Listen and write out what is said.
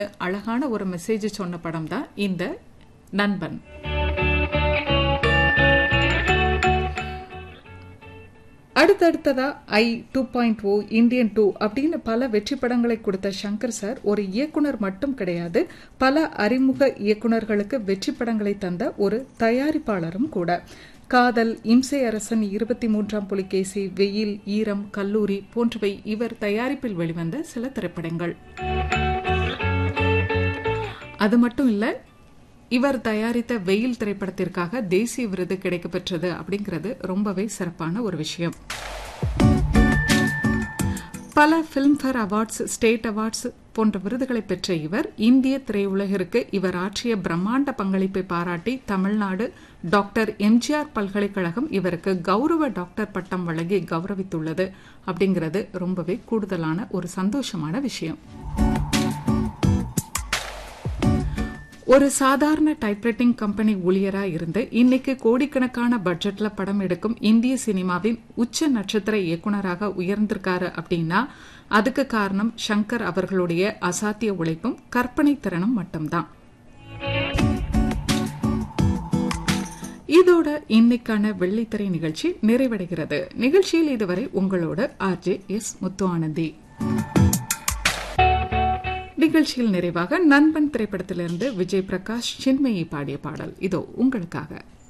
அழகான ஒரு மெசேஜ் சொன்ன படம் தான் இந்த நண்பன் அடுத்தடுத்ததா I two point O Indian two அப்படின்னு பல வெற்றி படங்களை கொடுத்த சங்கர் சார் ஒரு இயக்குனர் மட்டும் கிடையாது பல அறிமுக இயக்குனர்களுக்கு வெற்றி படங்களை தந்த ஒரு தயாரிப்பாளரும் கூட காதல் இம்சை அரசன் இருபத்தி மூன்றாம் புலிகேசி வெயில் ஈரம் கல்லூரி போன்றவை இவர் தயாரிப்பில் வெளிவந்த சில திரைப்படங்கள் அது மட்டும் இல்ல இவர் தயாரித்த வெயில் திரைப்படத்திற்காக தேசிய விருது கிடைக்கப்பெற்றது அப்படிங்கிறது ரொம்பவே சிறப்பான ஒரு விஷயம் பல பிலிம்ஃபேர் அவார்ட்ஸ் ஸ்டேட் அவார்ட்ஸ் போன்ற விருதுகளை பெற்ற இவர் இந்திய திரையுலகிற்கு இவர் ஆற்றிய பிரம்மாண்ட பங்களிப்பை பாராட்டி தமிழ்நாடு டாக்டர் எம்ஜிஆர் பல்கலைக்கழகம் இவருக்கு கௌரவ டாக்டர் பட்டம் வழங்கி கௌரவித்துள்ளது அப்படிங்கிறது ரொம்பவே கூடுதலான ஒரு சந்தோஷமான விஷயம் ஒரு சாதாரண டைப்ரைட்டிங் கம்பெனி ஊழியரா இருந்து இன்னைக்கு கோடிக்கணக்கான பட்ஜெட்ல படம் எடுக்கும் இந்திய சினிமாவின் உச்ச நட்சத்திர இயக்குனராக உயர்ந்திருக்காரு அப்படின்னா அதுக்கு காரணம் சங்கர் அவர்களுடைய அசாத்திய உழைப்பும் கற்பனை திறனும் மட்டும்தான் இதோட இன்னைக்கான வெள்ளித்திரை நிகழ்ச்சி நிறைவடைகிறது நிகழ்ச்சியில் இதுவரை உங்களோட ஆர்ஜே எஸ் முத்து ஆனந்தி நிகழ்ச்சியில் நிறைவாக நண்பன் திரைப்படத்திலிருந்து விஜய் பிரகாஷ் சின்மயி பாடிய பாடல் இதோ உங்களுக்காக